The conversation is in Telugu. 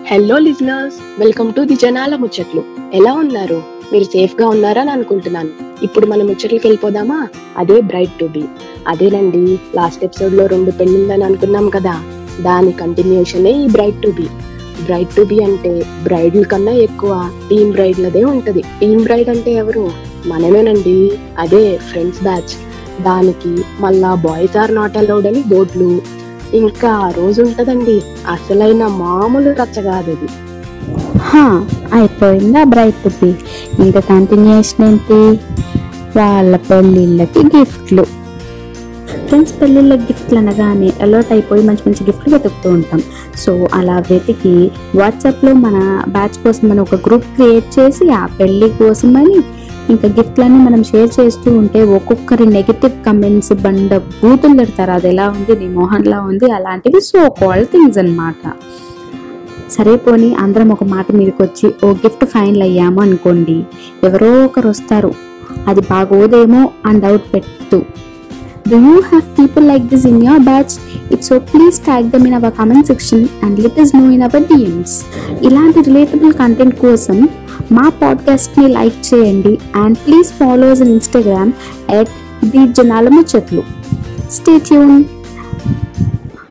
hello listeners welcome to the Janala Muchatlu ఎలా ఉన్నారు మీరు సేఫ్ గా ఉన్నారని అనుకుంటున్నాను ఇప్పుడు మన ముచ్చట్లకి వెళ్ళిపోదామా అదే బ్రైట్ టు బి అదేనండి లాస్ట్ ఎపిసోడ్ లో రెండు పెళ్ళిందని అనుకున్నాం కదా దాని కంటిన్యూషన్ ఈ bride to be bride to be అంటే బ్రైడల్ కన్నా ఎక్కువ టీమ్ బ్రైడ్లదే ఉంటది టీమ్ బ్రైడ్ అంటే ఎవరు మనమేనండి అదే ఫ్రెండ్స్ బ్యాచ్ దానికి మళ్ళా బాయ్స్ ఆర్ నాట్ అలౌడ్ అని బోర్డులు ఇంకా ఆ రోజు ఉంటదండి అసలైన మామూలు రచ్చ కాదు అది హా, అయిపోయిందా బ్రైట్ టుపి ఇంకా కంటిన్యూషన్ ఏంటి వాళ్ళ పెళ్ళిళ్ళకి గిఫ్ట్లు ఫ్రెండ్స్ పెళ్ళిళ్ళకి గిఫ్ట్లు అనగానే అలర్ట్ అయిపోయి మంచి మంచి గిఫ్ట్లు వెతుకుతూ ఉంటాం సో అలా వెతికి వాట్సాప్లో మన బ్యాచ్ కోసం మనం ఒక గ్రూప్ క్రియేట్ చేసి ఆ పెళ్ళి కోసమని ఇంకా గిఫ్ట్లన్నీ మనం షేర్ చేస్తూ ఉంటే ఒక్కొక్కరి నెగిటివ్ కమెంట్స్ బండ బూతులు తిడతారు అది ఎలా ఉంది నీ మోహన్లా ఉంది అలాంటివి సో కాల్ థింగ్స్ అన్నమాట సరే పోనీ అందరం ఒక మాట మీదకి వచ్చి ఓ గిఫ్ట్ ఫైనల్ అయ్యాము అనుకోండి ఎవరో ఒకరు వస్తారు అది బాగోదేమో అని డౌట్ పెట్టు do you have people like this in your batch it's so please tag them in our comment section and let us know in our DMs ఇలాంటి రిలేటబుల్ కంటెంట్ కోసం మా పాడ్కాస్ట్ని లైక్ చేయండి and please follow us in Instagram at the Janala Muchatlu stay tune